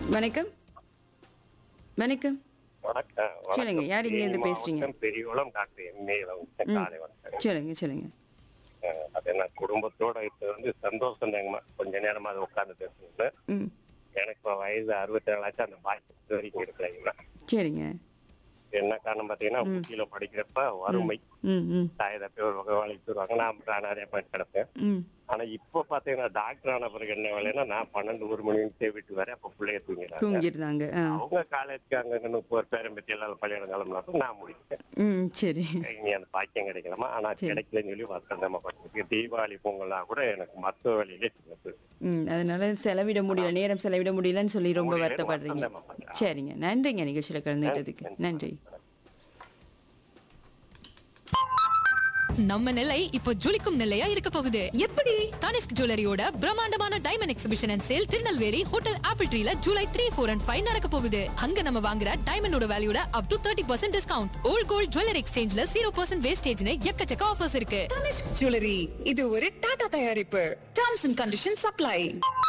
வணக்கம் வணக்கம் வணக்கம் சொல்லுங்க, வணக்கம். யார் இங்க இருந்து தேனி பேசுறீங்க? மாவட்டம் பெரியகுளம் டாக்டர் எம்ஏலம் காலை வணக்கம் சொல்லுங்க சொல்லுங்க அஹ், அது என்ன குடும்பத்தோட இப்ப வந்து சந்தோஷம் தாங்கம்மா கொஞ்ச நேரமா அதை உட்கார்ந்து பேசணும்னு ம் எனக்கு இப்ப வயசு அறுபத்தி ஏழாச்சு அந்த பாய்க்கு வரைக்கும் இருக்கலைங்களா சரிங்க என்ன காரணம் பாத்தீங்கன்னா ஊட்டியில படிக்கிறப்ப வறுமை ம் ம் தாய் தப்பி ஒரு வகை வேலைக்கு போயிருவாங்க நான் நிறைய பேர் கிடப்பேன் ம் ஆனா இப்ப பாத்தீங்கன்னா டாக்டர் ஆன பிறகு என்ன வேலைன்னா நான் பன்னெண்டு ஒரு மணி நிமிஷம் வீட்டு வரேன் அப்ப பிள்ளைய தூங்கிறாங்க தூங்கிருந்தாங்க ஆ அவங்க காலேஜ்க்கு அங்க முப்பது பேரும் பத்தி எல்லாம் பள்ளியிடம் கிளம்புனாலும் நான் முடிச்சேன் ம் சரி இனி அந்த பாக்கியம் கிடைக்கலாமா ஆனா கிடைக்கலன்னு சொல்லி வருத்தமா படிச்சிருக்கு தீபாவளி பொங்கல்லாம் கூட எனக்கு மருத்துவ வழியிலே சின்னது ம் அதனால செலவிட முடியல நேரம் செலவிட முடியலன்னு சொல்லி ரொம்ப முடியல, வருத்தப்படுறீங்க வருத்தமா பண்றேன். சரிங்க நன்றிங்க நிகழ்ச்சியில் கலந்துக்கிட்டதுக்கு நன்றி நம்ம நிலை இப்போ ஜொலிக்கும் நிலையா இருக்க போகுது எப்படி தனிஷ்க் ஜுவல்லரியோட பிரம்மாண்டமான diamond exhibition and sale Tirunelveli hotel apple ட்ரீல July three four and five நடக்க போகுது அங்க நம்ம வாங்குற டைமண்டோட வேல்யூட up to thirty percent discount old gold jewellery எக்ஸ்சேஞ்ச்ல ஜீரோ பர்சன்ட் வேஸ்டேஜ்னு எக்கச்சக்க ஆஃபர்ஸ் இருக்கு தனிஷ்க் ஜுவல்லரி இது ஒரு டாடா தயாரிப்பு டர்ம்ஸ் அண்ட் கண்டிஷன் சப்ளை